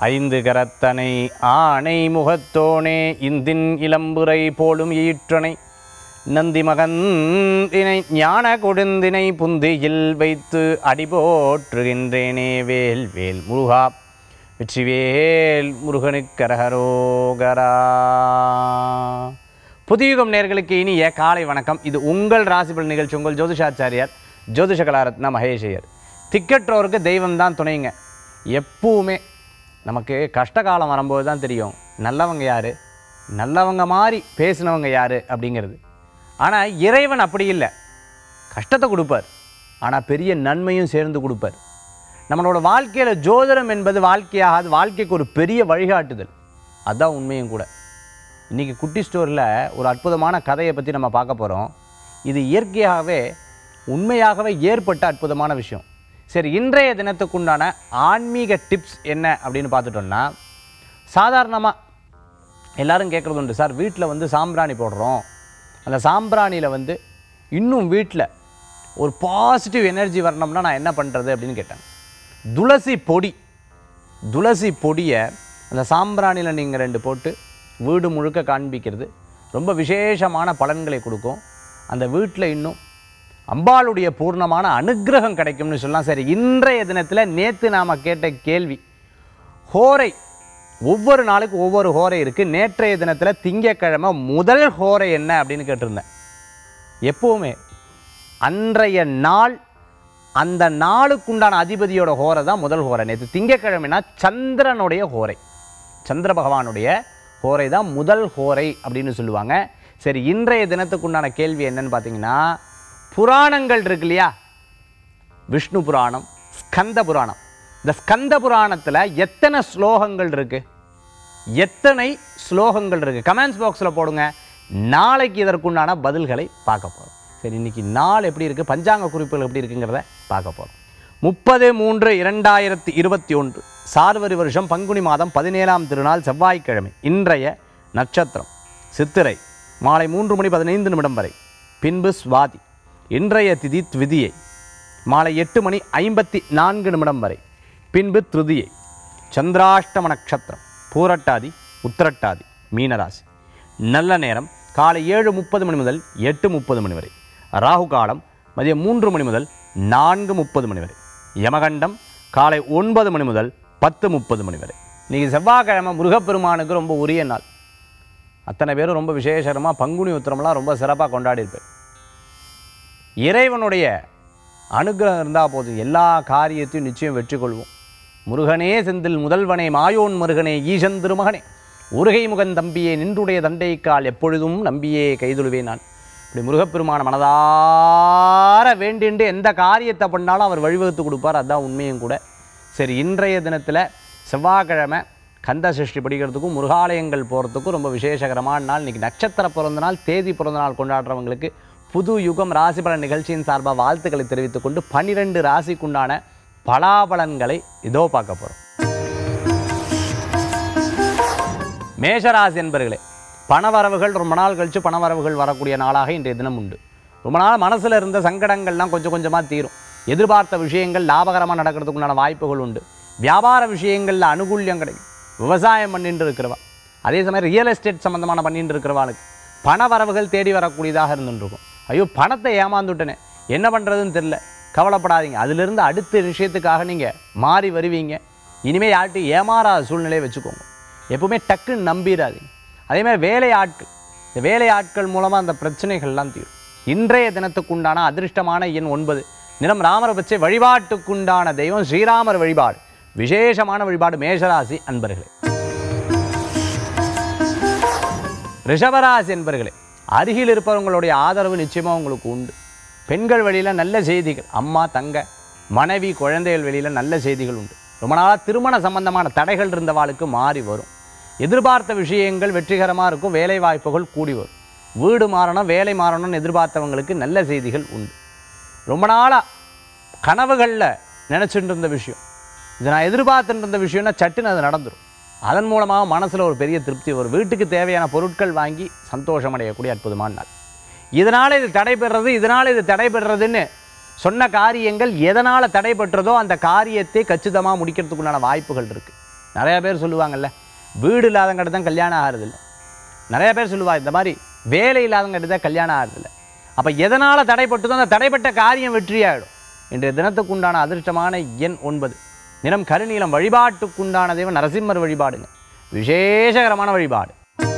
ஐந்து கரத்தனை ஆணை முகத்தோனே இந்தின் இளம்புரை போலும் ஈற்றனை நந்தி மகந்தினை ஞான கொடுந்தினை புந்தியில் வைத்து அடிபோற்றுகின்றேனே வேல் வேல் முருகா வெற்றிவேல் முருகனுக்கரகரோகரா புதியுகம் நேர்களுக்கு இனிய காலை வணக்கம் இது உங்கள் ராசிபல் நிகழ்ச்சி உங்கள் ஜோதிஷாச்சாரியார் ஜோதிஷ கலாரத்னா மகேஷையர் திக்கற்றோருக்கு தெய்வம் தான் துணைங்க எப்பவுமே நமக்கு கஷ்ட காலம் வரும்போது தான் தெரியும் நல்லவங்க யார் நல்லவங்க மாதிரி பேசினவங்க யார் அப்படிங்கிறது ஆனால் இறைவன் அப்படி இல்லை கஷ்டத்தை கொடுப்பார் ஆனால் பெரிய நன்மையும் சேர்ந்து கொடுப்பார் நம்மளோட வாழ்க்கையில் ஜோதிடம் என்பது வாழ்க்கையாக அது வாழ்க்கைக்கு ஒரு பெரிய வழிகாட்டுதல் அதுதான் உண்மையும் கூட இன்றைக்கி குட்டி ஸ்டோரில் ஒரு அற்புதமான கதையை பற்றி நம்ம பார்க்க போகிறோம் இது இயற்கையாகவே உண்மையாகவே ஏற்பட்ட அற்புதமான விஷயம் சரி இன்றைய தினத்துக்குண்டான ஆன்மீக டிப்ஸ் என்ன அப்படின்னு பார்த்துட்டோம்னா சாதாரணமாக எல்லாரும் கேட்குறது உண்டு சார் வீட்டில் வந்து சாம்பிராணி போடுறோம் அந்த சாம்பிராணியில் வந்து இன்னும் வீட்டில் ஒரு பாசிட்டிவ் எனர்ஜி வரணும்னா நான் என்ன பண்ணுறது அப்படின்னு கேட்டேன் துளசி பொடி துளசி பொடியை அந்த சாம்பிராணியில் நீங்கள் ரெண்டு போட்டு வீடு முழுக்க காண்பிக்கிறது ரொம்ப விசேஷமான பலன்களை கொடுக்கும் அந்த வீட்டில் இன்னும் அம்பாளுடைய பூர்ணமான அனுக்கிரகம் கிடைக்கும்னு சொல்லலாம் சரி இன்றைய தினத்தில் நேற்று நாம் கேட்ட கேள்வி ஹோரை ஒவ்வொரு நாளுக்கு ஒவ்வொரு ஹோரை இருக்குது நேற்றைய தினத்தில் திங்கக்கிழமை முதல் ஹோரை என்ன அப்படின்னு கேட்டிருந்தேன் எப்போவுமே அன்றைய நாள் அந்த நாளுக்குண்டான அதிபதியோட ஹோரை தான் முதல் ஹோரை நேற்று திங்கக்கிழமைனா சந்திரனுடைய ஹோரை சந்திர பகவானுடைய ஹோரை தான் முதல் ஹோரை அப்படின்னு சொல்லுவாங்க சரி இன்றைய தினத்துக்குண்டான கேள்வி என்னன்னு பார்த்தீங்கன்னா புராணங்கள் இருக்கு இல்லையா விஷ்ணு புராணம் ஸ்கந்த புராணம் இந்த ஸ்கந்த புராணத்தில் எத்தனை ஸ்லோகங்கள் இருக்கு எத்தனை ஸ்லோகங்கள் இருக்கு கமெண்ட்ஸ் பாக்ஸில் போடுங்க நாளைக்கு இதற்குண்டான பதில்களை பார்க்க போகிறோம் சரி இன்னைக்கு நாள் எப்படி இருக்குது பஞ்சாங்க குறிப்புகள் எப்படி இருக்குங்கிறத பார்க்க போகிறோம் முப்பது மூன்று இரண்டாயிரத்தி இருபத்தி ஒன்று சார்வரி வருஷம் பங்குனி மாதம் பதினேழாம் திருநாள் செவ்வாய்க்கிழமை இன்றைய நட்சத்திரம் சித்திரை மாலை மூன்று மணி பதினைந்து நிமிடம் வரை பின்பு சுவாதி இன்றைய திதி த்விதியை மாலை எட்டு மணி ஐம்பத்தி நான்கு நிமிடம் வரை பின்பு திருதியை சந்திராஷ்டம நட்சத்திரம் பூரட்டாதி உத்திரட்டாதி மீனராசி நல்ல நேரம் காலை ஏழு முப்பது மணி முதல் எட்டு முப்பது மணி வரை ராகு காலம் மதியம் மூன்று மணி முதல் நான்கு முப்பது மணி வரை யமகண்டம் காலை ஒன்பது மணி முதல் பத்து முப்பது மணி வரை இன்றைக்கி செவ்வாய்க்கிழமை முருகப்பெருமானுக்கு ரொம்ப உரிய நாள் அத்தனை பேரும் ரொம்ப விசேஷமாக பங்குனி உத்திரம்லாம் ரொம்ப சிறப்பாக கொண்டாடியிருப்பேன் இறைவனுடைய அனுகிரகம் இருந்தால் போதும் எல்லா காரியத்தையும் நிச்சயம் வெற்றி கொள்வோம் முருகனே செந்தில் முதல்வனே மாயோன் முருகனே ஈசன் திருமகனே உருகை முகன் தம்பியே நின்றுடைய தண்டைக்கால் எப்பொழுதும் நம்பியே கைதொழுவேன் நான் இப்படி முருகப்பெருமான மனதார வேண்டிண்டு எந்த காரியத்தை பண்ணாலும் அவர் வழிவகுத்து கொடுப்பார் அதுதான் உண்மையும் கூட சரி இன்றைய தினத்தில் செவ்வாய்க்கிழமை கந்த சஷ்டி படிக்கிறதுக்கும் முருகாலயங்கள் போகிறதுக்கும் ரொம்ப விசேஷகரமான நாள் இன்றைக்கி நட்சத்திர பிறந்த நாள் தேதி பிறந்த நாள் கொண்டாடுறவங்களுக்கு புது யுகம் ராசி பலன் நிகழ்ச்சியின் சார்பாக வாழ்த்துக்களை தெரிவித்துக் கொண்டு பன்னிரெண்டு ராசிக்குண்டான பலாபலன்களை இதோ பார்க்க போகிறோம் மேஷராசி என்பர்களே பணவரவுகள் ரொம்ப நாள் கழித்து பணவரவுகள் வரக்கூடிய நாளாக இன்றைய தினம் உண்டு ரொம்ப நாள் மனசில் இருந்த சங்கடங்கள்லாம் கொஞ்சம் கொஞ்சமாக தீரும் எதிர்பார்த்த விஷயங்கள் லாபகரமாக நடக்கிறதுக்குண்டான வாய்ப்புகள் உண்டு வியாபார விஷயங்களில் அனுகூல்யம் கிடைக்கும் விவசாயம் பண்ணிட்டு இருக்கிறவா அதே சமயம் ரியல் எஸ்டேட் சம்மந்தமான பண்ணிட்டு இருக்கிறவாளுக்கு பண வரவுகள் தேடி வரக்கூடியதாக இருந்துருக்கும் ஐயோ பணத்தை ஏமாந்துட்டனே என்ன பண்ணுறதுன்னு தெரில கவலைப்படாதீங்க அதிலிருந்து அடுத்த விஷயத்துக்காக நீங்கள் மாறி வருவீங்க இனிமேல் யார்ட்டும் ஏமாறாத சூழ்நிலையை வச்சுக்கோங்க எப்பவுமே டக்குன்னு நம்பிடாதீங்க அதே மாதிரி வேலை ஆட்கள் இந்த வேலை ஆட்கள் மூலமாக அந்த பிரச்சனைகள்லாம் தீரும் இன்றைய தினத்துக்குண்டான அதிர்ஷ்டமான எண் ஒன்பது நிறம் ராமரை பற்றி வழிபாட்டுக்குண்டான தெய்வம் ஸ்ரீராமர் வழிபாடு விசேஷமான வழிபாடு மேஷராசி அன்பர்களே ரிஷபராசி என்பர்களே அருகில் இருப்பவங்களுடைய ஆதரவு நிச்சயமாக உங்களுக்கு உண்டு பெண்கள் வழியில் நல்ல செய்திகள் அம்மா தங்க மனைவி குழந்தைகள் வெளியில் நல்ல செய்திகள் உண்டு ரொம்ப நாளாக திருமண சம்பந்தமான தடைகள் இருந்தவாளுக்கு மாறி வரும் எதிர்பார்த்த விஷயங்கள் வெற்றிகரமாக இருக்கும் வேலை வாய்ப்புகள் கூடி வரும் வீடு மாறணும் வேலை மாறணும்னு எதிர்பார்த்தவங்களுக்கு நல்ல செய்திகள் உண்டு ரொம்ப நாளாக கனவுகளில் நினச்சிட்டு இருந்த விஷயம் இது நான் எதிர்பார்த்துட்டு இருந்த விஷயம்னா சட்டுன்னு அது நடந்துடும் அதன் மூலமாக மனசில் ஒரு பெரிய திருப்தி வரும் வீட்டுக்கு தேவையான பொருட்கள் வாங்கி சந்தோஷம் அடையக்கூடிய அற்புதமான நாள் இதனால் இது தடைபெறுறது இதனால் இது தடைபெறுறதுன்னு சொன்ன காரியங்கள் எதனால் தடைபெற்றதோ அந்த காரியத்தை கச்சிதமாக முடிக்கிறதுக்குண்டான வாய்ப்புகள் இருக்குது நிறையா பேர் சொல்லுவாங்கல்ல வீடு இல்லாதங்கிட்ட தான் கல்யாணம் ஆகிறதில்ல நிறைய பேர் சொல்லுவா இந்த மாதிரி வேலை இல்லாதங்கிட்ட தான் கல்யாணம் ஆகிறதில்ல அப்போ எதனால் தடைப்பட்டதோ அந்த தடைப்பட்ட காரியம் வெற்றியாயிடும் இன்றைய தினத்துக்குண்டான அதிர்ஷ்டமான எண் ஒன்பது நிறம் கருநீலம் வழிபாட்டுக்குண்டான தெய்வம் நரசிம்மர் வழிபாடுங்க விசேஷகரமான வழிபாடு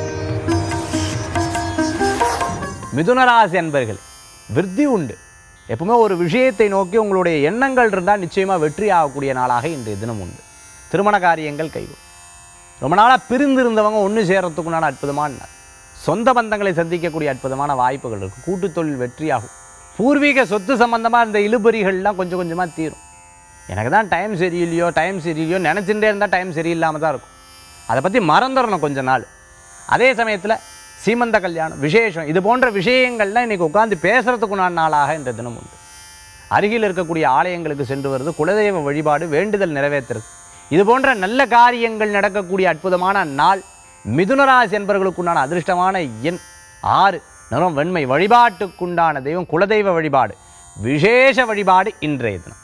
மிதுனராசி அன்பர்கள் விருத்தி உண்டு எப்பவுமே ஒரு விஷயத்தை நோக்கி உங்களுடைய எண்ணங்கள் இருந்தால் நிச்சயமாக வெற்றி ஆகக்கூடிய நாளாக இன்றைய தினம் உண்டு திருமண காரியங்கள் கைகூடும் ரொம்ப நாளாக பிரிந்திருந்தவங்க ஒன்று சேரத்துக்குண்டான அற்புதமான நாள் சொந்த பந்தங்களை சந்திக்கக்கூடிய அற்புதமான வாய்ப்புகள் இருக்குது கூட்டுத் தொழில் வெற்றியாகும் பூர்வீக சொத்து சம்பந்தமாக இந்த இழுபறிகள்லாம் கொஞ்சம் கொஞ்சமாக தீரும் எனக்கு தான் டைம் சரியில்லையோ டைம் சரியில்லையோ நினச்சிட்டே இருந்தால் டைம் சரியில்லாமல் தான் இருக்கும் அதை பற்றி மறந்துடணும் கொஞ்ச நாள் அதே சமயத்தில் சீமந்த கல்யாணம் விசேஷம் இது போன்ற விஷயங்கள்லாம் இன்றைக்கி உட்காந்து பேசுகிறதுக்குண்டான நாளாக இந்த தினம் உண்டு அருகில் இருக்கக்கூடிய ஆலயங்களுக்கு சென்று வருது குலதெய்வ வழிபாடு வேண்டுதல் நிறைவேற்றுறது இது போன்ற நல்ல காரியங்கள் நடக்கக்கூடிய அற்புதமான நாள் மிதுனராசி என்பவர்களுக்குண்டான அதிர்ஷ்டமான எண் ஆறு நிறம் வெண்மை வழிபாட்டுக்குண்டான தெய்வம் குலதெய்வ வழிபாடு விசேஷ வழிபாடு இன்றைய தினம்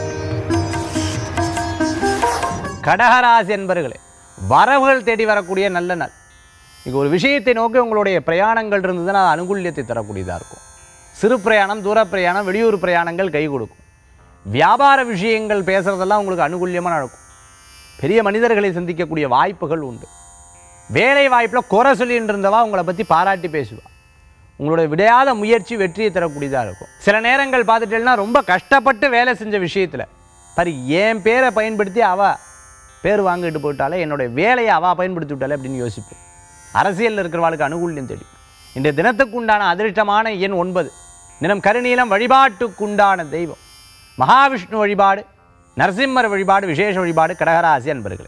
கடகராசி என்பர்களே வரவுகள் தேடி வரக்கூடிய நல்ல நாள் இது ஒரு விஷயத்தை நோக்கி உங்களுடைய பிரயாணங்கள் இருந்ததுன்னா அது அனுகூல்யத்தை தரக்கூடியதாக இருக்கும் சிறு பிரயாணம் தூர பிரயாணம் வெளியூர் பிரயாணங்கள் கை கொடுக்கும் வியாபார விஷயங்கள் பேசுகிறதெல்லாம் உங்களுக்கு அனுகூல்யமாக நடக்கும் பெரிய மனிதர்களை சந்திக்கக்கூடிய வாய்ப்புகள் உண்டு வேலை வாய்ப்பில் குறை சொல்லிட்டு இருந்தவா உங்களை பற்றி பாராட்டி பேசுவா உங்களுடைய விடையாத முயற்சி வெற்றியை தரக்கூடியதாக இருக்கும் சில நேரங்கள் பார்த்துட்டேன்னா ரொம்ப கஷ்டப்பட்டு வேலை செஞ்ச விஷயத்தில் பாரு என் பேரை பயன்படுத்தி அவ பேர் வாங்கிட்டு போயிட்டாலே என்னுடைய வேலையை அவள் பயன்படுத்தி விட்டாலே அப்படின்னு யோசிப்பேன் அரசியலில் இருக்கிறவாளுக்கு அனுகூல்யம் தெரியும் இன்றைய தினத்துக்குண்டான அதிர்ஷ்டமான எண் ஒன்பது நிறம் கருநீலம் வழிபாட்டுக்குண்டான தெய்வம் மகாவிஷ்ணு வழிபாடு நரசிம்மர் வழிபாடு விசேஷ வழிபாடு கடகராசி அன்பர்களே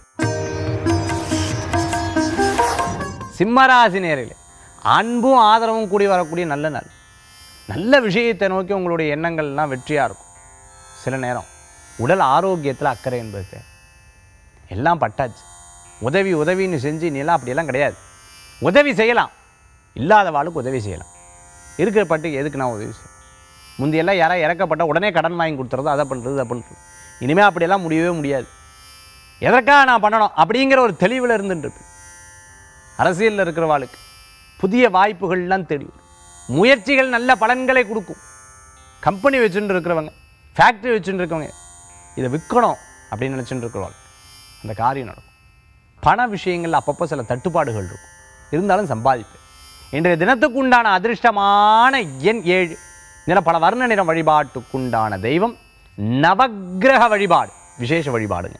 சிம்மராசி நேர்களே அன்பும் ஆதரவும் கூடி வரக்கூடிய நல்ல நாள் நல்ல விஷயத்தை நோக்கி உங்களுடைய எண்ணங்கள்லாம் வெற்றியாக இருக்கும் சில நேரம் உடல் ஆரோக்கியத்தில் அக்கறை என்பது தேவை. எல்லாம் பட்டாச்சு உதவி உதவின்னு செஞ்சு நீலாம் அப்படியெல்லாம் கிடையாது உதவி செய்யலாம் இல்லாதவாளுக்கு உதவி செய்யலாம் இருக்கிற பட்டுக்கு எதுக்கு நான் உதவி செய்யணும் முந்தையெல்லாம் யாராவது இறக்கப்பட்ட உடனே கடன் வாங்கி கொடுத்துறது அதை பண்ணுறது அதை பண்ணுறது இனிமேல் அப்படியெல்லாம் முடியவே முடியாது எதற்காக நான் பண்ணணும் அப்படிங்கிற ஒரு தெளிவில் இருந்துட்டு இருப்பேன் அரசியலில் இருக்கிறவாளுக்கு புதிய வாய்ப்புகள்லாம் தேடி வரும் முயற்சிகள் நல்ல பலன்களை கொடுக்கும் கம்பெனி வச்சுட்டு இருக்கிறவங்க ஃபேக்ட்ரி வச்சுட்டு இருக்கவங்க இதை விற்கணும் அப்படின்னு நினச்சிட்டு இருக்கிறவாங்க அந்த காரியம் நடக்கும் பண விஷயங்கள் அப்பப்போ சில தட்டுப்பாடுகள் இருக்கும் இருந்தாலும் சம்பாதிப்பேன் இன்றைய தினத்துக்குண்டான அதிர்ஷ்டமான எண் ஏழு நிற பல வர்ண நிறம் வழிபாட்டுக்குண்டான தெய்வம் நவக்கிரக வழிபாடு விசேஷ வழிபாடுங்க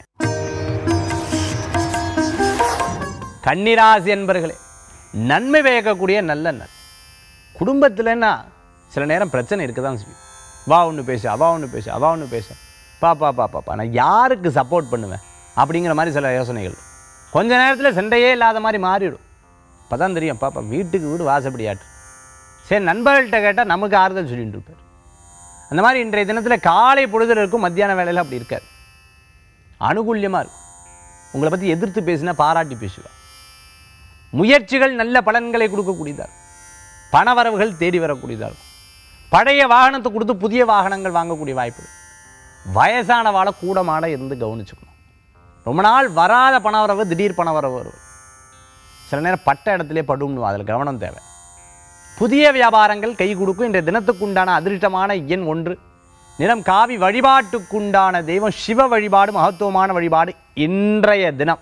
கன்னிராசி என்பர்களே நன்மை பயக்கக்கூடிய நல்ல நாள் குடும்பத்திலன்னா சில நேரம் பிரச்சனை இருக்க தான் செய்யும் வா ஒன்று பேசு அவா ஒன்று பேசு அவா ஒன்று பேசு பாப்பா பாப்பா பாப்பா நான் யாருக்கு சப்போர்ட் பண்ணுவேன் அப்படிங்கிற மாதிரி சில யோசனைகள் கொஞ்ச நேரத்தில் சண்டையே இல்லாத மாதிரி மாறிடும் இப்போ தான் தெரியும் பாப்பா வீட்டுக்கு வீடு வாசப்படி ஆட்டு சரி நண்பர்கள்ட்ட கேட்டால் நமக்கு ஆறுதல் சொல்லிட்டு இருப்பார் அந்த மாதிரி இன்றைய தினத்தில் காலை பொழுதுல இருக்கும் மத்தியான வேலையில் அப்படி இருக்காது அனுகூல்யமாக இருக்கும் உங்களை பற்றி எதிர்த்து பேசினா பாராட்டி பேசுவா முயற்சிகள் நல்ல பலன்களை கொடுக்கக்கூடியதாக இருக்கும் பணவரவுகள் தேடி வரக்கூடியதாக இருக்கும் பழைய வாகனத்தை கொடுத்து புதிய வாகனங்கள் வாங்கக்கூடிய வாய்ப்பு வயசானவாளை கூடமாட இருந்து கவனிச்சுக்கணும் ரொம்ப நாள் வராத பணவரவு திடீர் பணவரவு வரும் சில நேரம் பட்ட இடத்திலே படும்னு அதில் கவனம் தேவை புதிய வியாபாரங்கள் கை கொடுக்கும் இன்றைய தினத்துக்குண்டான அதிர்ஷ்டமான எண் ஒன்று நிறம் காவி வழிபாட்டுக்குண்டான தெய்வம் சிவ வழிபாடு மகத்துவமான வழிபாடு இன்றைய தினம்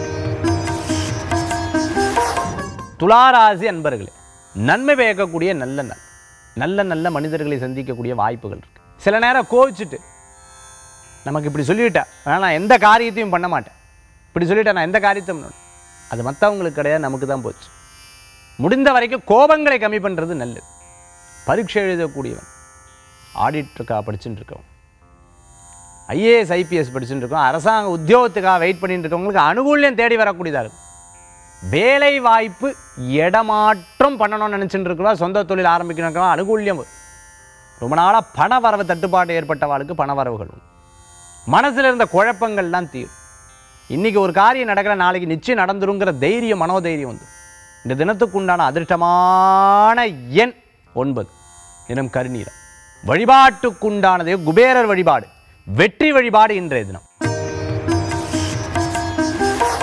துளாராசி அன்பர்களே நன்மை பயக்கக்கூடிய நல்ல நாள் நல்ல நல்ல மனிதர்களை சந்திக்கக்கூடிய வாய்ப்புகள் இருக்கு சில நேரம் கோவிச்சுட்டு நமக்கு இப்படி சொல்லிவிட்டா ஆனால் நான் எந்த காரியத்தையும் பண்ண மாட்டேன் இப்படி சொல்லிட்டா நான் எந்த காரியத்தையும் பண்ண மாட்டேன். அது மற்றவங்களுக்கு கிடையாது நமக்கு தான் போச்சு முடிந்த வரைக்கும் கோபங்களை கம்மி பண்ணுறது நல்லது பரீட்சை எழுதக்கூடியவன் ஆடிட்டருக்காக படிச்சுட்டு இருக்கவன் ஐஏஎஸ் ஐபிஎஸ் படிச்சுட்டு இருக்கோம் அரசாங்க உத்தியோகத்துக்காக வெயிட் பண்ணிட்டு இருக்கவங்களுக்கு அனுகூல்யம் தேடி வரக்கூடியதாக இருக்கும் வேலை வாய்ப்பு இடமாற்றம் பண்ணணும்னு நினச்சிட்டு இருக்கிறவா சொந்த தொழில் ஆரம்பிக்கணும் அனுகூல்யம் வரும் ரொம்ப நாளாக பண வரவு தட்டுப்பாடு ஏற்பட்டவாளுக்கு பண வரவுகள் உண்டு மனசில் இருந்த குழப்பங்கள்லாம் தீரும் இன்றைக்கி ஒரு காரியம் நடக்கிற நாளைக்கு நிச்சயம் நடந்துருங்கிற தைரியம் மனோதைரியம் வந்து இந்த தினத்துக்குண்டான அதிர்ஷ்டமான எண் ஒன்பது தினம் கருநீரம் வழிபாட்டுக்குண்டானது குபேரர் வழிபாடு வெற்றி வழிபாடு இன்றைய தினம்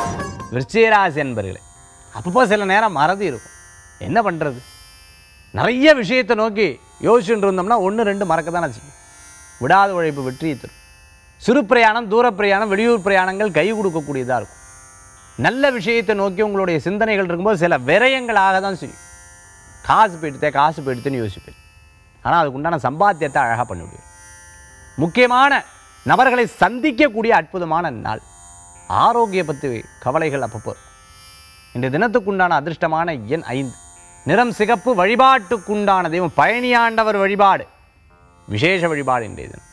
விருச்சிகராசி என்பர்களே அப்பப்போ சில நேரம் மறதி இருக்கும் என்ன பண்ணுறது நிறைய விஷயத்தை நோக்கி யோசிச்சுட்டு இருந்தோம்னா ஒன்று ரெண்டு மறக்க தானே செய்யும் விடாத உழைப்பு வெற்றியை தரும் சிறு பிரயாணம் தூர பிரயாணம் வெளியூர் பிரயாணங்கள் கை கொடுக்கக்கூடியதாக இருக்கும் நல்ல விஷயத்தை நோக்கி உங்களுடைய சிந்தனைகள் இருக்கும்போது சில விரயங்களாக தான் செய்யும் காசு போயிடுத்தே காசு போயிடுத்துன்னு யோசிப்பேன் ஆனால் அதுக்கு உண்டான சம்பாத்தியத்தை அழகாக பண்ண முடியும் முக்கியமான நபர்களை சந்திக்கக்கூடிய அற்புதமான நாள் ஆரோக்கிய பற்றி கவலைகள் அப்பப்போ இருக்கும். இன்றைய தினத்துக்குண்டான அதிர்ஷ்டமான எண் ஐந்து நிறம் சிகப்பு வழிபாட்டுக்குண்டான தெய்வம் பழனியாண்டவர் வழிபாடு விசேஷ வழிபாடு இன்றைய தினம்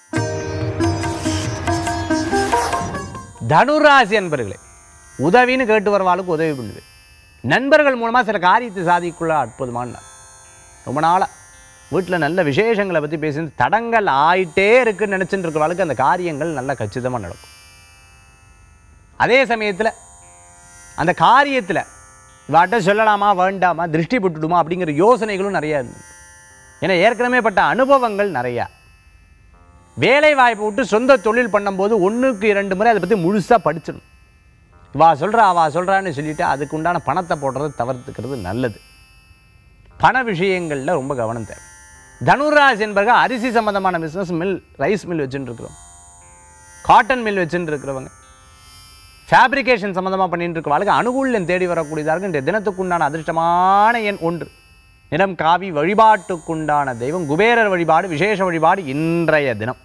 தனுராசி அன்பர்களே உதவின்னு கேட்டு வரவாளுக்கு உதவி பண்ணுவேன் நண்பர்கள் மூலமாக சில காரியத்தை சாதிக்குள்ள அற்புதமான நாள் ரொம்ப நாளாக வீட்டில் நல்ல விசேஷங்களை பற்றி பேசி தடங்கள் ஆயிட்டே இருக்குன்னு நினச்சிட்டு இருக்கிறவளுக்கு அந்த காரியங்கள் நல்ல கச்சிதமாக நடக்கும் அதே சமயத்தில் அந்த காரியத்தில் இவாட்ட சொல்லலாமா வேண்டாமா திருஷ்டி பட்டுடுமா அப்படிங்கிற யோசனைகளும் நிறையா இருந்தது ஏன்னா ஏற்கனவே பட்ட அனுபவங்கள் நிறையா வேலை வாய்ப்பை விட்டு சொந்த தொழில் பண்ணும்போது ஒன்றுக்கு இரண்டு முறை அதை பற்றி முழுசாக படிச்சிடணும் வா சொல்கிறா வா சொல்கிறான்னு சொல்லிட்டு அதுக்கு உண்டான பணத்தை போடுறதை தவிர்த்துக்கிறது நல்லது பண விஷயங்களில் ரொம்ப கவனம் தேவை தனுராசி என்பவர்கள் அரிசி சம்பந்தமான பிஸ்னஸ் மில் ரைஸ் மில் வச்சுட்டு இருக்கிறோம் காட்டன் மில் வச்சுட்டு இருக்கிறவங்க ஃபேப்ரிகேஷன் சம்மந்தமாக பண்ணிட்டு இருக்கிறவங்களுக்கு அனுகூல்யம் தேடி வரக்கூடியதாக இருக்கு இன்றைய தினத்துக்குண்டான அதிர்ஷ்டமான எண் ஒன்று நிறம் காவி வழிபாட்டுக்குண்டான தெய்வம் குபேரர் வழிபாடு விசேஷ வழிபாடு இன்றைய தினம்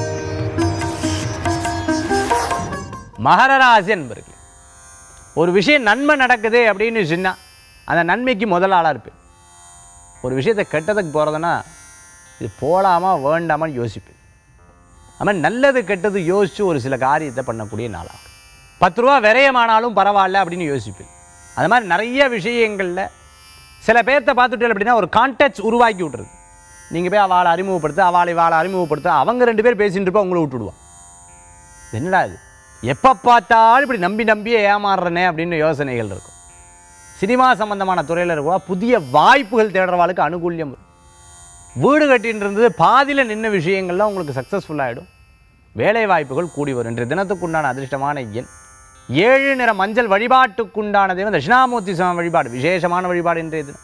மகர ராசி என்பர்கள் ஒரு விஷயம் நன்மை நடக்குது அப்படின்னு சொன்னா அந்த நன்மைக்கு முதல் ஆளாக இருப்பேன் ஒரு விஷயத்தை கெட்டதுக்கு போகிறதுனா இது போகலாமா வேண்டாமான்னு யோசிப்பேன் அது நல்லது கெட்டது யோசித்து ஒரு சில காரியத்தை பண்ணக்கூடிய நாளாகும் பத்து ரூபா விரயமானாலும் பரவாயில்ல அப்படின்னு யோசிப்பேன் அது மாதிரி நிறைய விஷயங்களில் சில பேர்த்த பார்த்துட்டு அப்படின்னா ஒரு கான்டாக்ட்ஸ் உருவாக்கி விட்ருது நீங்கள் போய் அவளை அறிமுகப்படுத்த அவளை வாழை அறிமுகப்படுத்த அவங்க ரெண்டு பேர் பேசிட்டு இருப்பா உங்களை விட்டுடுவான் என்னடா இது எப்போ பார்த்தாலும் இப்படி நம்பி நம்பியே ஏமாறுறனே அப்படின்னு யோசனைகள் இருக்கும் சினிமா சம்பந்தமான துறையில் இருக்கவா புதிய வாய்ப்புகள் தேடுறவாளுக்கு அனுகூல்யம் வரும் வீடு கட்டின்னு இருந்தது பாதியில் நின்ன விஷயங்கள்லாம் உங்களுக்கு சக்ஸஸ்ஃபுல்லாகிடும் வேலை வாய்ப்புகள் கூடி வரும் இன்றைய தினத்துக்குண்டான அதிர்ஷ்டமான எண் ஏழு நிற மஞ்சள் வழிபாட்டுக்குண்டான தெய்வம் தட்சிணாமூர்த்தி சுவாமி வழிபாடு விசேஷமான வழிபாடு இன்றைய தினம்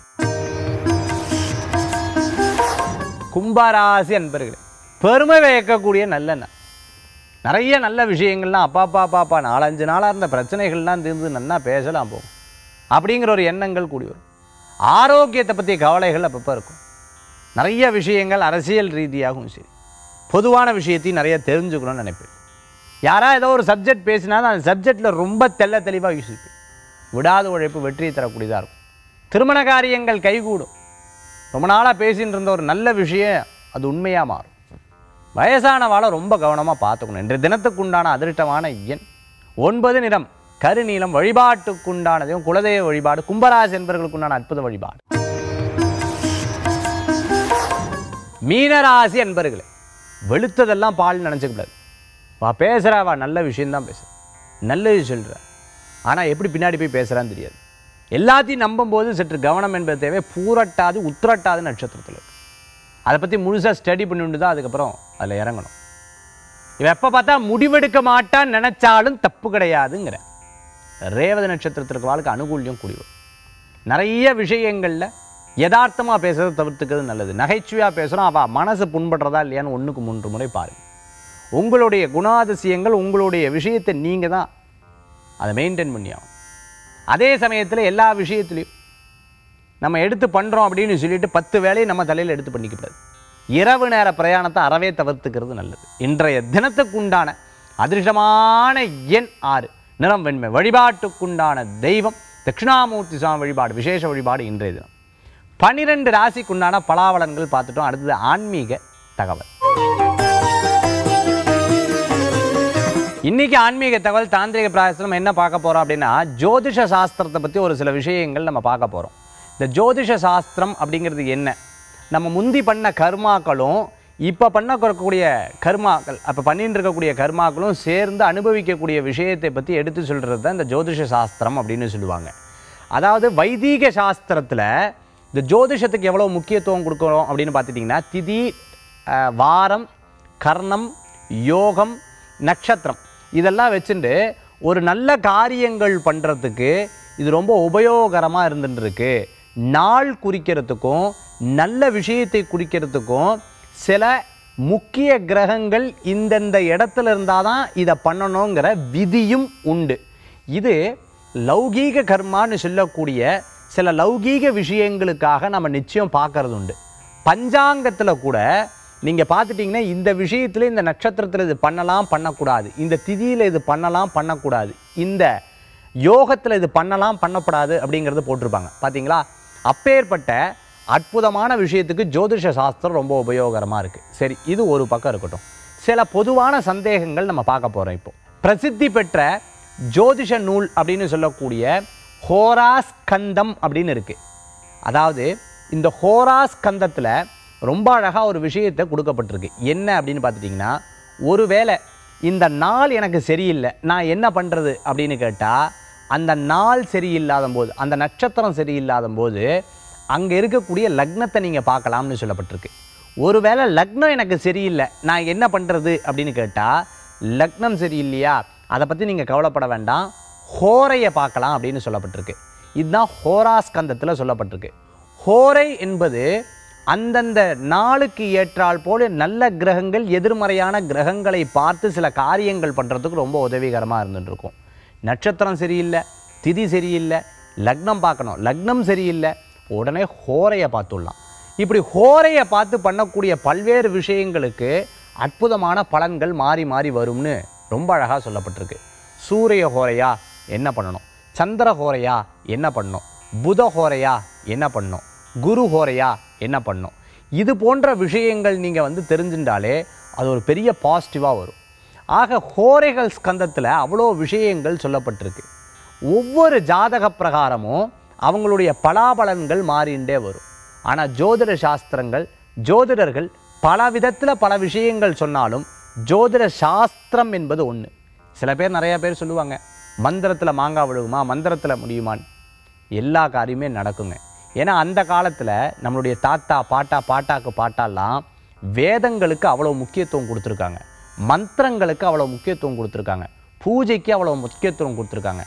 கும்பராசி அன்பர்களே பெருமை வைக்கக்கூடிய நல்ல நாள் நிறைய நல்ல விஷயங்கள்லாம் அப்பா அப்பா அப்பா அப்பா நாலஞ்சு நாளாக இருந்த பிரச்சனைகள்லாம் தீர்ந்து நல்லா பேசலாம் போகும் அப்படிங்கிற ஒரு எண்ணங்கள் கூடி வரும் ஆரோக்கியத்தை பற்றிய கவலைகள் அப்பப்போ இருக்கும் நிறைய விஷயங்கள் அரசியல் ரீதியாகவும் சரி பொதுவான விஷயத்தையும் நிறைய தெரிஞ்சுக்கணும்னு நினைப்பேன் யாரா ஏதோ ஒரு சப்ஜெக்ட் பேசினா அந்த சப்ஜெக்டில் ரொம்ப தெள்ள தெளிவாக யோசிப்பேன் விடாத உழைப்பு வெற்றியை தரக்கூடியதாக இருக்கும் திருமண காரியங்கள் கைகூடும் ரொம்ப நாளாக பேசின்னு இருந்த ஒரு நல்ல விஷயம் அது உண்மையாக மாறும் வயசானவாளை ரொம்ப கவனமாக பார்த்துக்கணும் இன்றைய தினத்துக்குண்டான அதிர்ஷ்டமான எண் ஒன்பது நிறம் கருநீலம் வழிபாட்டுக்குண்டானதையும் குலதெய்வ வழிபாடு கும்பராசி என்பவர்களுக்குண்டான அற்புத வழிபாடு மீனராசி அன்பர்களே வெளுத்ததெல்லாம் பால் நினச்சிக்கூடாது வா பேசுகிறா வா நல்ல விஷயம்தான் பேசுகிறா நல்லது சொல்கிறா ஆனால் எப்படி பின்னாடி போய் பேசுகிறான்னு தெரியாது எல்லாத்தையும் நம்பும்போது சற்று கவனம் என்பது தேவை பூரட்டாது உத்திரட்டாது நட்சத்திரத்தில் இருக்கு அதை பற்றி முழுசாக ஸ்டடி பண்ணிட்டு தான் அதுக்கப்புறம் அதில் இறங்கணும் இவன் எப்போ பார்த்தா முடிவெடுக்க மாட்டான்னு நினச்சாலும் தப்பு கிடையாதுங்கிற ரேவதி நட்சத்திரத்திற்கு வாழ்க்கை அனுகூல்யம் கூடி வரும் நிறைய விஷயங்களில் யதார்த்தமாக பேசுறதை தவிர்த்துக்கிறது நல்லது நகைச்சுவையாக பேசுகிறோம் அவள் மனசு புண்படுறதா இல்லையான்னு ஒன்றுக்கு மூன்று முறை பாருங்க உங்களுடைய குணாதிசயங்கள் உங்களுடைய விஷயத்தை நீங்கள் தான் அதை மெயின்டைன் பண்ணி ஆகணும் அதே சமயத்தில் எல்லா விஷயத்துலையும் நம்ம எடுத்து பண்ணுறோம் அப்படின்னு சொல்லிட்டு பத்து வேலையை நம்ம தலையில் எடுத்து பண்ணிக்கக்கூடாது இரவு நேர பிரயாணத்தை அறவே தவிர்த்துக்கிறது நல்லது இன்றைய தினத்துக்குண்டான அதிர்ஷ்டமான எண் ஆறு நிறம் வெண்மை வழிபாட்டுக்குண்டான தெய்வம் தட்சிணாமூர்த்தி சுவாமி வழிபாடு விசேஷ வழிபாடு இன்றைய தினம் பனிரெண்டு ராசிக்குண்டான பலாவலன்கள் பார்த்துட்டோம் அடுத்தது ஆன்மீக தகவல் இன்னைக்கு ஆன்மீக தகவல் தாந்திரிக பிராயசனம் என்ன பார்க்க போறோம் அப்படின்னா ஜோதிஷ சாஸ்திரத்தை பற்றி ஒரு சில விஷயங்கள் நம்ம பார்க்க போகிறோம் இந்த ஜோதிஷ சாஸ்திரம் அப்படிங்கிறது என்ன நம்ம முந்தி பண்ண கர்மாக்களும் இப்போ பண்ணக்கூடிய கர்மாக்கள் அப்போ பண்ணிட்டு இருக்கக்கூடிய கர்மாக்களும் சேர்ந்து அனுபவிக்கக்கூடிய விஷயத்தை பற்றி எடுத்து சொல்கிறது தான் இந்த ஜோதிஷ சாஸ்திரம் அப்படின்னு சொல்லுவாங்க அதாவது வைதீக சாஸ்திரத்தில் இந்த ஜோதிஷத்துக்கு எவ்வளோ முக்கியத்துவம் கொடுக்குறோம் அப்படின்னு பார்த்துட்டிங்கன்னா திதி அஹ், வாரம் கர்ணம் யோகம் நட்சத்திரம் இதெல்லாம் வச்சுட்டு ஒரு நல்ல காரியங்கள் பண்ணுறதுக்கு இது ரொம்ப உபயோகரமாக இருந்துருக்கு நாள் குறிக்கிறதுக்கும் நல்ல விஷயத்தை குறிக்கிறதுக்கும் சில முக்கிய கிரகங்கள் இந்தந்த இடத்துல இருந்தால் தான் இதை பண்ணணுங்கிற விதியும் உண்டு இது லௌகீக கர்மான்னு சொல்லக்கூடிய சில லௌகீக விஷயங்களுக்காக நம்ம நிச்சயம் பார்க்கறது உண்டு பஞ்சாங்கத்தில் கூட நீங்கள் பார்த்துட்டிங்கன்னா இந்த விஷயத்தில் இந்த நட்சத்திரத்தில் இது பண்ணலாம் பண்ணக்கூடாது இந்த திதியில் இது பண்ணலாம் பண்ணக்கூடாது இந்த யோகத்தில் இது பண்ணலாம் பண்ணக்கூடாது அப்படிங்கிறது போட்டிருப்பாங்க பார்த்தீங்களா அப்பேற்பட்ட அற்புதமான விஷயத்துக்கு ஜோதிஷ சாஸ்திரம் ரொம்ப உபயோகரமாக இருக்குது சரி இது ஒரு பக்கம் இருக்கட்டும் சில பொதுவான சந்தேகங்கள் நம்ம பார்க்க போகிறோம் இப்போ பிரசித்தி பெற்ற ஜோதிஷ நூல் அப்படின்னு சொல்லக்கூடிய ஹோராஸ்கந்தம் அப்படின்னு இருக்குது அதாவது இந்த ஹோராஸ்கந்தத்தில் ரொம்ப அழகாக ஒரு விஷயத்தை கொடுக்கப்பட்டிருக்கு என்ன அப்படின்னு பார்த்துட்டிங்கன்னா ஒருவேளை இந்த நாள் எனக்கு சரியில்லை நான் என்ன பண்ணுறது அப்படின்னு கேட்டால் அந்த நாள் சரியில்லாத போது அந்த நட்சத்திரம் சரியில்லாத போது அங்கே இருக்கக்கூடிய லக்னத்தை நீங்கள் பார்க்கலாம்னு சொல்லப்பட்டிருக்கு ஒருவேளை லக்னம் எனக்கு சரியில்லை நான் என்ன பண்ணுறது அப்படின்னு கேட்டால் லக்னம் சரியில்லையா அதை பற்றி நீங்கள் கவலைப்பட வேண்டாம் ஹோரையை பார்க்கலாம் அப்படின்னு சொல்லப்பட்டிருக்கு இதுதான் ஹோராஸ்கந்தத்தில் சொல்லப்பட்டிருக்கு ஹோரை என்பது அந்தந்த நாளுக்கு ஏற்றால் போல நல்ல கிரகங்கள் எதிர்மறையான கிரகங்களை பார்த்து சில காரியங்கள் பண்ணுறதுக்கு ரொம்ப உதவிகரமாக இருந்துட்டு இருக்கும் நட்சத்திரம் சரியில்லை திதி சரியில்லை லக்னம் பார்க்கணும் லக்னம் சரியில்லை உடனே ஹோரையை பார்த்துடலாம் இப்படி ஹோரையை பார்த்து பண்ணக்கூடிய பல்வேறு விஷயங்களுக்கு அற்புதமான பலன்கள் மாறி மாறி வரும்னு ரொம்ப அழகாக சொல்லப்பட்டிருக்கு சூரிய ஹோரையா என்ன பண்ணணும் சந்திர ஹோரையா என்ன பண்ணணும் புத ஹோரையா என்ன பண்ணணும் குரு ஹோரையா என்ன பண்ணணும் இது போன்ற விஷயங்கள் நீங்கள் வந்து தெரிஞ்சுட்டாலே அது ஒரு பெரிய பாசிட்டிவாக வரும் ஆக ஹோரைகள் ஸ்கந்தத்தில் அவ்வளோ விஷயங்கள் சொல்லப்பட்டிருக்கு ஒவ்வொரு ஜாதக பிரகாரமும் அவங்களுடைய பலாபலன்கள் மாறிண்டே வரும் ஆனால் ஜோதிட சாஸ்திரங்கள் ஜோதிடர்கள் பல விதத்தில் பல விஷயங்கள் சொன்னாலும் ஜோதிட சாஸ்திரம் என்பது ஒன்று சில பேர் நிறைய பேர் சொல்லுவாங்க மந்திரத்தில் மாங்காய் விழுகுமா மந்திரத்தில் முடியுமான்னு எல்லா காரியமே நடக்குங்க ஏன்னா அந்த காலத்தில் நம்மளுடைய தாத்தா பாட்டா பாட்டாக்கு பாட்டாலாம் வேதங்களுக்கு அவ்வளோ முக்கியத்துவம் கொடுத்துருக்காங்க மந்திரங்களுக்கு அவ்வளோ முக்கியத்துவம் கொடுத்துருக்காங்க பூஜைக்கு அவ்வளோ முக்கியத்துவம் கொடுத்துருக்காங்க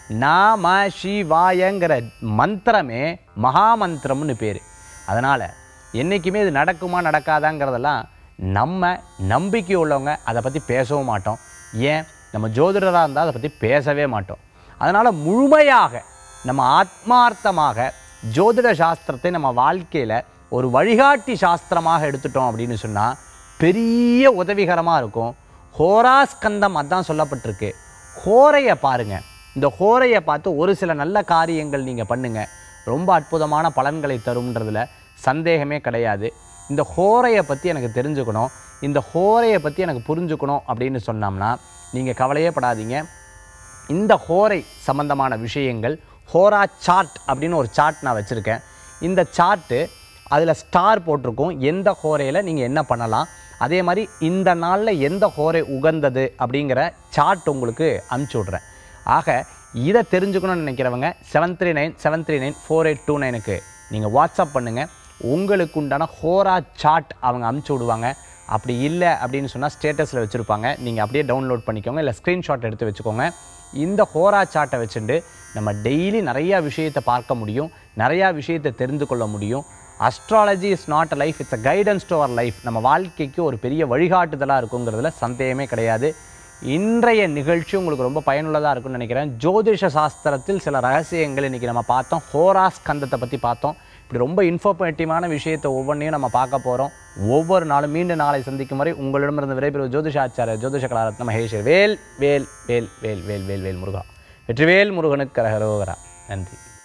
நாம சிவாயங்கிற மந்திரமே மகாமந்திரம்னு பேர் அதனால் என்றைக்குமே இது நடக்குமா நடக்காதாங்கிறதெல்லாம் நம்ம நம்பிக்கை உள்ளவங்க அதை பற்றி பேசவும் மாட்டோம் ஏன் நம்ம ஜோதிடராக இருந்தால் அதை பற்றி பேசவே மாட்டோம் அதனால் முழுமையாக நம்ம ஆத்மார்த்தமாக ஜோதிட சாஸ்திரத்தை நம்ம வாழ்க்கையில் ஒரு வழிகாட்டி சாஸ்திரமாக எடுத்துட்டோம் அப்படின்னு சொன்னால் பெரிய உதவிகரமாக இருக்கும் ஹோராஸ்கந்தம் அதான் சொல்லப்பட்டிருக்கு ஹோரையை பாருங்கள் இந்த ஹோரையை பார்த்து ஒரு சில நல்ல காரியங்கள் நீங்கள் பண்ணுங்கள் ரொம்ப அற்புதமான பலன்களை தரும்ன்றதுல சந்தேகமே கிடையாது இந்த ஹோரையை பற்றி எனக்கு தெரிஞ்சுக்கணும் இந்த ஹோரையை பற்றி எனக்கு புரிஞ்சுக்கணும் அப்படின்னு சொன்னோம்னா நீங்கள் கவலையே படாதீங்க இந்த ஹோரை சம்பந்தமான விஷயங்கள் ஹோரா சார்ட் அப்படின்னு ஒரு சார்ட் நான் வச்சுருக்கேன் இந்த சார்ட்டு அதில் ஸ்டார் போட்டிருக்கும் எந்த ஹோரையில் நீங்கள் என்ன பண்ணலாம் அதே மாதிரி இந்த நாளில் எந்த ஹோரை உகந்தது அப்படிங்கிற சார்ட் உங்களுக்கு அனுப்பிச்சி விட்றேன் ஆக இதை தெரிஞ்சுக்கணும்னு நினைக்கிறவங்க seven three nine seven three nine four eight two நைனுக்கு நீங்கள் வாட்ஸ்அப் பண்ணுங்கள் உங்களுக்கு உண்டான ஹோரா சார்ட் அவங்க அனுப்பிச்சி விடுவாங்க அப்படி இல்லை அப்படின்னு சொன்னால் ஸ்டேட்டஸில் வச்சுருப்பாங்க நீங்கள் அப்படியே டவுன்லோட் பண்ணிக்கோங்க இல்லை ஸ்க்ரீன்ஷாட் எடுத்து வச்சுக்கோங்க இந்த ஹோரா சார்ட்டை வச்சுட்டு நம்ம டெய்லி நிறையா விஷயத்தை பார்க்க முடியும் நிறையா விஷயத்தை தெரிந்து கொள்ள முடியும் astrology is not a life it's a guidance to our life நம்ம வாழ்க்கைக்கு ஒரு பெரிய வழிகாட்டுதலாக இருக்குங்கிறதுல சந்தேகமே கிடையாது இன்றைய நிகழ்ச்சி உங்களுக்கு ரொம்ப பயனுள்ளதாக இருக்கும்னு நினைக்கிறேன் ஜோதிஷ சாஸ்திரத்தில் சில ரகசியங்கள் இன்றைக்கி நம்ம பார்த்தோம் ஹோராஸ் கந்தத்தை பற்றி பார்த்தோம் இப்படி ரொம்ப இன்ஃபர்மேட்டிவான விஷயத்தை ஒவ்வொன்றையும் நம்ம பார்க்க போகிறோம் ஒவ்வொரு நாளும் மீண்டும் நாளை சந்திக்கும் வரை உங்களிடமிருந்து விரைபெறும் ஜோதிஷாச்சாரிய ஜோதிஷ கலாரத்ன மகேஸ்வர் வேல் வேல் வேல் வேல் வேல் வேல் வேல் முருகா வெற்றிவேல் முருகனுக்கு கரகரோகரா நன்றி